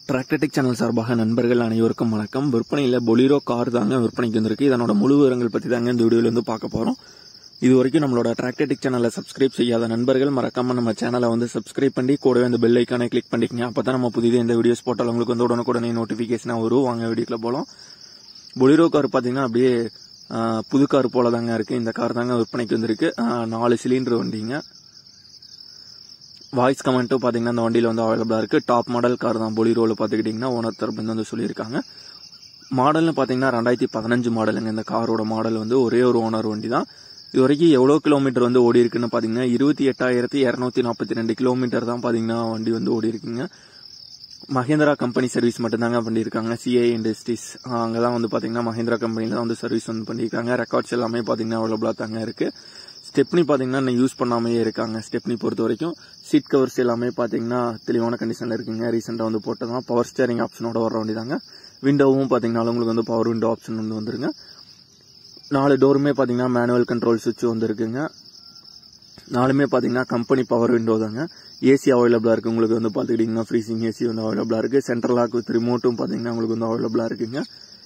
டிராக்டடிக் channel சார்பாக நண்பர்கள் அனைவருக்கும் வணக்கம் விற்பனையில் பொலிரோ கார் தாங்க விற்பனைக்கு வந்திருக்கு இதனோட முழு விவரங்கள் பற்றி தாங்க இந்த வீடியோல இருந்து பார்க்க போகிறோம் இது வரைக்கும் நம்மளோட டிராக்டடிக் சேனலை சப்ஸ்கிரைப் செய்யாத நண்பர்கள் மறக்காம நம்ம சேனலை வந்து சப்ஸ்கிரைப் பண்ணி கூடவே அந்த பெல் ஐக்கானை கிளிக் பண்ணிக்கங்க அப்போ தான் நம்ம புதிய இந்த வீடியோஸ் போட்டால் உங்களுக்கு வந்து உடனுக்குடனே நோட்டிஃபிகேஷனாக வரும் வாங்க வீடியோக்குள்ள போகலாம் பொலிரோ கார் பார்த்தீங்கன்னா அப்படியே ஆ, புது கார் போல தாங்க இருக்கு இந்த கார் தாங்க விற்பனைக்கு வந்திருக்கு ஆ, நாலு சிலிண்டர் வண்டிங்க வாய்ஸ் கமெண்ட்டும் பார்த்தீங்கன்னா இந்த வண்டியில் வந்து அவைலபிளாக இருக்குது டாப் மாடல் கார் தான் பொலிரோவில் பார்த்துக்கிட்டிங்கன்னா ஓனர் தரப்பு வந்து சொல்லியிருக்காங்க மாடல்னு பார்த்தீங்கன்னா ரெண்டாயிரத்தி பதினஞ்சு மாடலுங்க இந்த காரோட மாடல் வந்து ஒரே ஒரு ஓனர் வண்டி தான் இது வரைக்கும் எவ்வளோ கிலோமீட்டர் வந்து ஓடி இருக்குன்னு பார்த்தீங்கன்னா இருபத்தி எட்டாயிரத்தி இரநூத்தி நாற்பத்தி ரெண்டு கிலோமீட்டர் தான் பார்த்தீங்கன்னா வண்டி வந்து ஓடி இருக்குங்க மஹேந்திரா கம்பெனி சர்வீஸ் மட்டும்தாங்க பண்ணியிருக்காங்க சிஐ இண்டஸ்ட்ரீஸ் அங்கே தான் வந்து பார்த்தீங்கன்னா மஹேந்திரா கம்பெனியில் தான் வந்து சர்வீஸ் வந்து பண்ணியிருக்காங்க ரெக்கார்ட்ஸ் எல்லாமே பார்த்தீங்கன்னா அவைலபிளாக தாங்க இருக்கு ஸ்டெப்னி பார்த்தீங்கன்னா இன்னும் யூஸ் பண்ணாமையே இருக்காங்க ஸ்டெப்னி பொறுத்த வரைக்கும் சீட் கவர்ஸ் எல்லாமே பார்த்தீங்கன்னா தெளிவான கண்டிஷனில் இருக்குங்க ரீசெண்டாக வந்து போட்டதான் பவர் ஸ்டேரிங் ஆப்ஷனோட வர வண்டி தாங்க விண்டோவும் பார்த்தீங்கன்னா உங்களுக்கு வந்து பவர் விண்டோ ஆப்ஷன் வந்து வந்துருங்க நாலு டோருமே பார்த்தீங்கன்னா மேனுவல் கண்ட்ரோல் சுவிட்ச் வந்துருக்குங்க நாலுமே பார்த்தீங்கன்னா கம்பெனி பவர் விண்டோ தாங்க ஏசி அவைலபிளாக இருக்குது உங்களுக்கு வந்து பார்த்துக்கிட்டிங்கன்னா ஃப்ரீசிங் ஏசி வந்து அவைலபிளாக இருக்குது சென்ட்ரல் லாக் வித் ரிமோட்டும் பார்த்தீங்கன்னா உங்களுக்கு வந்து அவைலபிளாக இருக்குங்க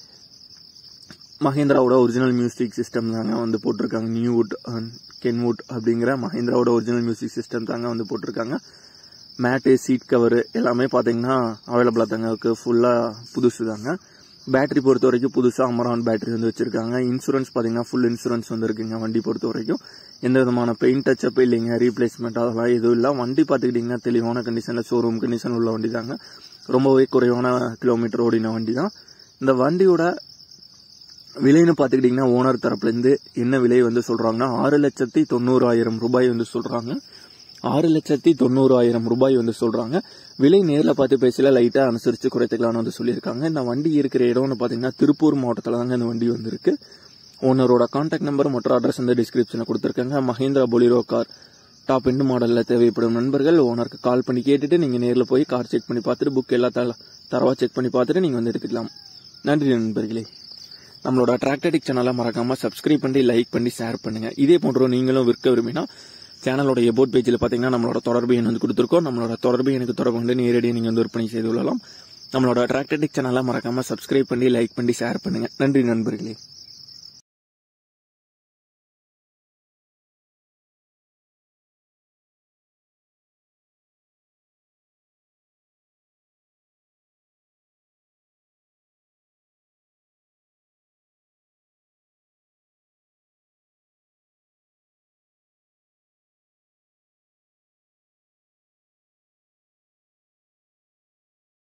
மஹேந்திராவோட ஒரிஜினல் மியூசிக் சிஸ்டம் தாங்க வந்து போட்டிருக்காங்க நியூவுட் கென்வுட் அப்படிங்கிற மஹேந்திராவோட ஒரிஜினல் மியூசிக் சிஸ்டம் தாங்க வந்து போட்டிருக்காங்க மேட்டு சீட் கவர் எல்லாமே பார்த்தீங்கன்னா அவைலபிளாக தாங்க இருக்கு ஃபுல்லாக புதுசு தாங்க பேட்டரி பொறுத்த வரைக்கும் புதுசாக அமரான் பேட்டரி வந்து வச்சிருக்காங்க இன்சூரன்ஸ் பார்த்தீங்கன்னா ஃபுல் இன்சூரன்ஸ் வந்து இருக்குங்க வண்டி பொறுத்த வரைக்கும் எந்த விதமான பெயிண்ட் டச்சப் இல்லைங்க ரீப்ளேஸ்மெண்ட் அதெல்லாம் எதுவும் இல்லை வண்டி பார்த்துக்கிட்டிங்கன்னா தெளிவான கண்டிஷனில் ஷோரூம் கண்டிஷன் உள்ள வண்டி தாங்க ரொம்பவே குறைவான கிலோமீட்டர் ஓடின வண்டி தான் இந்த வண்டியோட விலைன்னு பார்த்துக்கிட்டிங்கன்னா ஓனர் தரப்புலேருந்து என்ன விலை வந்து சொல்கிறாங்கன்னா ஆறு லட்சத்தி தொண்ணூறாயிரம் ரூபாய் வந்து சொல்கிறாங்க ஆறு லட்சத்தி தொண்ணூறாயிரம் ரூபாய் வந்து சொல்கிறாங்க விலை நேரில் பார்த்து பேசல லைட்டாக அனுசரித்து குறைத்துக்கலாம்னு வந்து சொல்லியிருக்காங்க இந்த வண்டி இருக்கிற இடம்னு பார்த்தீங்கன்னா திருப்பூர் மாவட்டத்தில் தாங்க இந்த வண்டி வந்திருக்கு ஓனரோட கான்டாக்ட் நம்பர் மற்றும் அட்ரஸ் வந்து டிஸ்கிரிப்ஷனில் கொடுத்துருக்காங்க Mahindra Bolero car top end மாடலில் தேவைப்படும் நண்பர்கள் ஓனருக்கு கால் பண்ணி கேட்டுட்டு நீங்கள் நேரில் போய் கார் செக் பண்ணி பார்த்துட்டு புக் எல்லா தர தரவா செக் பண்ணி பார்த்துட்டு நீங்கள் வந்து எடுத்துக்கலாம் நன்றி நண்பர்களே நம்மளோட டிராக்டடிக் சேனலை மறக்காம சப்ஸ்கிரைப் பண்ணி லைக் பண்ணி ஷேர் பண்ணுங்க இதே போன்ற நீங்களும் விற்க விரும்பினா சேனலோட எபோட் பேஜில் பார்த்தீங்கன்னா நம்மளோட தொடர்பு எண் வந்து கொடுத்துருக்கோம் நம்மளோட தொடர்பு எனக்கு தொடர்பு கொண்டு நேரடியாக நீங்கள் வந்து விற்பனை செய்து கொள்ளலாம் நம்மளோட டிராக்டடிக் சேனலை மறக்காம சப்ஸ்கிரைப் பண்ணி லைக் பண்ணி ஷேர் பண்ணுங்க நன்றி நண்பர்களே